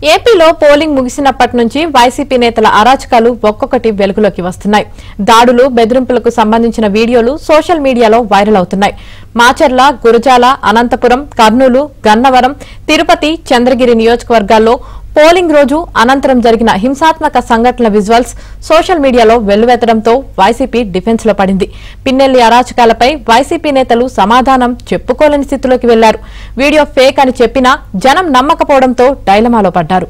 ఏపీలో పోలింగ్ ముగిసినప్పటి నుంచి వైసీపీ నేతల అరాచకాలు ఒక్కొక్కటి వెలుగులోకి వస్తున్నాయి దాడులు బెదిరింపులకు సంబంధించిన వీడియోలు సోషల్ మీడియాలో వైరల్ అవుతున్నాయి మాచర్ల గురజాల అనంతపురం కర్నూలు గన్నవరం తిరుపతి చంద్రగిరి నియోజకవర్గాల్లో పోలింగ్ రోజు అనంతరం జరిగిన హింసాత్మక సంఘటనల విజువల్స్ సోషల్ మీడియాలో వెల్లువెత్తడంతో వైసీపీ డిఫెన్స్ లో పడింది పిన్నెల్లి అరాచకాలపై వైసీపీ నేతలు సమాధానం చెప్పుకోలేని స్థితిలోకి వెళ్లారు వీడియో ఫేక్ అని చెప్పినా జనం నమ్మకపోవడంతో డైలమాలో పడ్డారు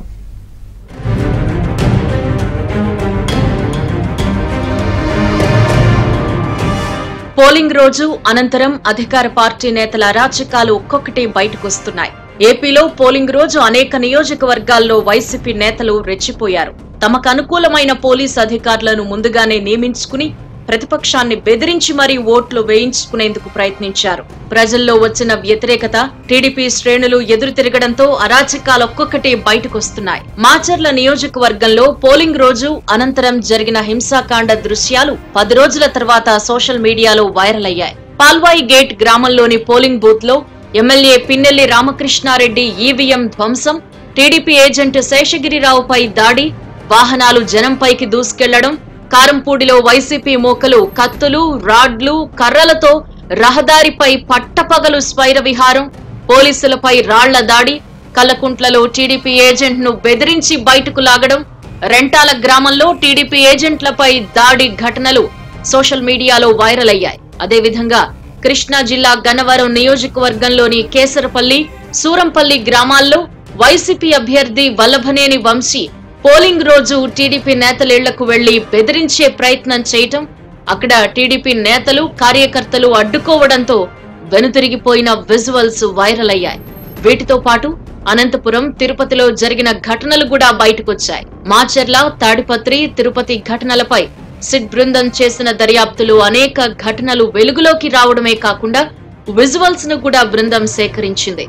పోలింగ్ రోజు అనంతరం అధికార పార్టీ నేతల అరాచకాలు ఒక్కొక్కటి బయటకొస్తున్నాయి ఏపీలో పోలింగ్ రోజు అనేక నియోజకవర్గాల్లో వైసీపీ నేతలు రెచ్చిపోయారు తమకు అనుకూలమైన పోలీస్ అధికారులను ముందుగానే నియమించుకుని ప్రతిపక్షాన్ని బెదిరించి మరీ ఓట్లు వేయించుకునేందుకు ప్రయత్నించారు ప్రజల్లో వచ్చిన వ్యతిరేకత టీడీపీ శ్రేణులు ఎదురు తిరగడంతో అరాచకాలు ఒక్కొక్కటి బయటకొస్తున్నాయి మాచర్ల నియోజకవర్గంలో పోలింగ్ రోజు అనంతరం జరిగిన హింసాకాండ దృశ్యాలు పది రోజుల తర్వాత సోషల్ మీడియాలో వైరల్ అయ్యాయి పాల్వాయి గేట్ గ్రామంలోని పోలింగ్ బూత్ లో ఎమ్మెల్యే పిన్నెల్లి రామకృష్ణారెడ్డి ఈవీఎం ధ్వంసం టీడీపీ ఏజెంట్ శేషగిరిరావుపై దాడి వాహనాలు జనంపైకి దూసుకెళ్లడం కారంపూడిలో వైసీపీ మోకలు కత్తులు రాడ్లు కర్రలతో రహదారిపై పట్టపగలు స్వైర విహారం పోలీసులపై రాళ్ల దాడి కల్లకుంట్లలో టీడీపీ ఏజెంట్ ను బెదిరించి బయటకు లాగడం రెంటాల గ్రామంలో టీడీపీ ఏజెంట్లపై దాడి ఘటనలు సోషల్ మీడియాలో వైరల్ అయ్యాయి అదేవిధంగా కృష్ణా జిల్లా గన్నవరం నియోజకవర్గంలోని కేసరపల్లి సూరంపల్లి గ్రామాల్లో వైసీపీ అభ్యర్థి వల్లభనేని వంశీ పోలింగ్ రోజు టీడీపీ నేతల ఇళ్లకు వెళ్లి బెదిరించే ప్రయత్నం చేయటం అక్కడ టీడీపీ నేతలు కార్యకర్తలు అడ్డుకోవడంతో వెనుతిరిగిపోయిన విజువల్స్ వైరల్ అయ్యాయి వీటితో పాటు అనంతపురం తిరుపతిలో జరిగిన ఘటనలు కూడా బయటకొచ్చాయి మాచర్ల తాడిపత్రి తిరుపతి ఘటనలపై సిట్ బృందం చేసిన దర్యాప్తులు అనేక ఘటనలు వెలుగులోకి రావడమే కాకుండా విజువల్స్ ను కూడా బృందం సేకరించింది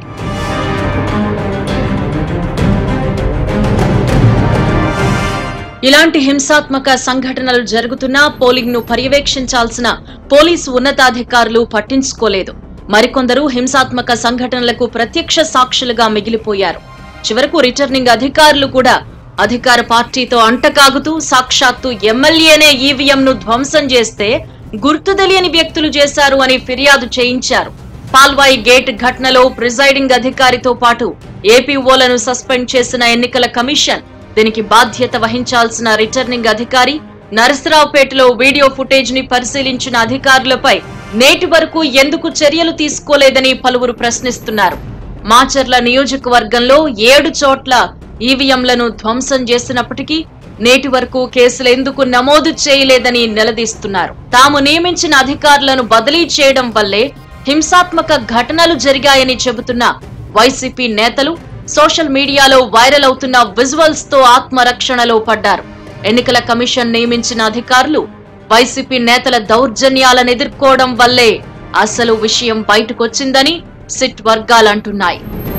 ఇలాంటి హింసాత్మక సంఘటనలు జరుగుతున్నా పోలింగ్ ను పర్యవేక్షించాల్సిన పోలీసు ఉన్నతాధికారులు పట్టించుకోలేదు మరికొందరు హింసాత్మక సంఘటనలకు ప్రత్యక్ష సాక్షులుగా మిగిలిపోయారు చివరకు రిటర్నింగ్ అధికారులు కూడా అధికార పార్టీతో అంటకాగుతూ సాక్షాత్తు ఎమ్మెల్యేనే ఈవీఎం ను ధ్వంసం చేస్తే గుర్తు తెలియని వ్యక్తులు చేశారు అని ఫిర్యాదు చేయించారు పాల్వాయి గేట్ ఘటనలో ప్రిజైడింగ్ అధికారితో పాటు ఏపీఓలను సస్పెండ్ చేసిన ఎన్నికల కమిషన్ దీనికి బాధ్యత వహించాల్సిన రిటర్నింగ్ అధికారి నరసరావుపేటలో వీడియో ఫుటేజ్ ని పరిశీలించిన అధికారులపై నేటి వరకు ఎందుకు చర్యలు తీసుకోలేదని పలువురు ప్రశ్నిస్తున్నారు మాచర్ల నియోజకవర్గంలో ఏడు చోట్ల ఈవీఎంలను ధ్వంసం చేసినప్పటికీ నేటి వరకు కేసులు ఎందుకు నమోదు చేయలేదని నిలదీస్తున్నారు తాము నియమించిన అధికారులను బదిలీ చేయడం వల్లే హింసాత్మక ఘటనలు జరిగాయని చెబుతున్న వైసీపీ నేతలు సోషల్ మీడియాలో వైరల్ అవుతున్న విజువల్స్ తో ఆత్మరక్షణలో పడ్డారు ఎన్నికల కమిషన్ నియమించిన అధికారులు వైసీపీ నేతల దౌర్జన్యాలను ఎదుర్కోవడం వల్లే అసలు విషయం బయటకొచ్చిందని సిట్ వర్గాలంటున్నాయి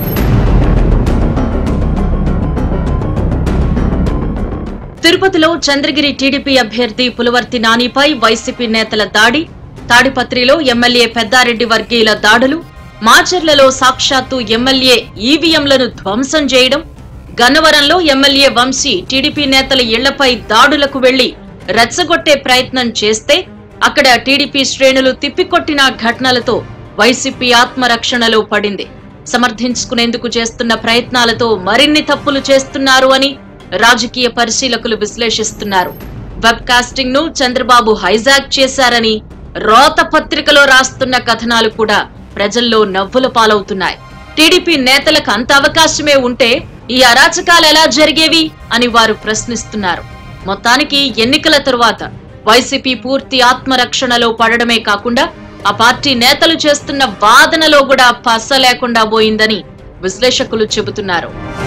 తిరుపతిలో చంద్రగిరి టీడీపీ అభ్యర్థి పులవర్తి నానిపై వైసీపీ నేతల దాడి తాడిపత్రిలో ఎమ్మెల్యే పెద్దారెడ్డి వర్గీయుల దాడులు మాచర్లలో సాక్షాత్తు ఎమ్మెల్యే ఈవీఎంలను ధ్వంసం చేయడం గన్నవరంలో ఎమ్మెల్యే వంశీ టీడీపీ నేతల ఇళ్లపై దాడులకు వెళ్లి రెచ్చగొట్టే ప్రయత్నం చేస్తే అక్కడ టీడీపీ శ్రేణులు తిప్పికొట్టిన ఘటనలతో వైసీపీ ఆత్మరక్షణలో పడింది సమర్థించుకునేందుకు చేస్తున్న ప్రయత్నాలతో మరిన్ని తప్పులు చేస్తున్నారు అని రాజకీయ పరిశీలకులు విశ్లేషిస్తున్నారు వెబ్ కాస్టింగ్ ను చంద్రబాబు హైజాక్ చేశారని రోత పత్రికలో రాస్తున్న కథనాలు కూడా ప్రజల్లో నవ్వుల పాలవుతున్నాయి టీడీపీ నేతలకు అంత అవకాశమే ఉంటే ఈ అరాచకాలు ఎలా జరిగేవి అని వారు ప్రశ్నిస్తున్నారు మొత్తానికి ఎన్నికల తరువాత వైసీపీ పూర్తి ఆత్మరక్షణలో పడడమే కాకుండా ఆ పార్టీ నేతలు చేస్తున్న వాదనలో కూడా పస్స లేకుండా పోయిందని విశ్లేషకులు చెబుతున్నారు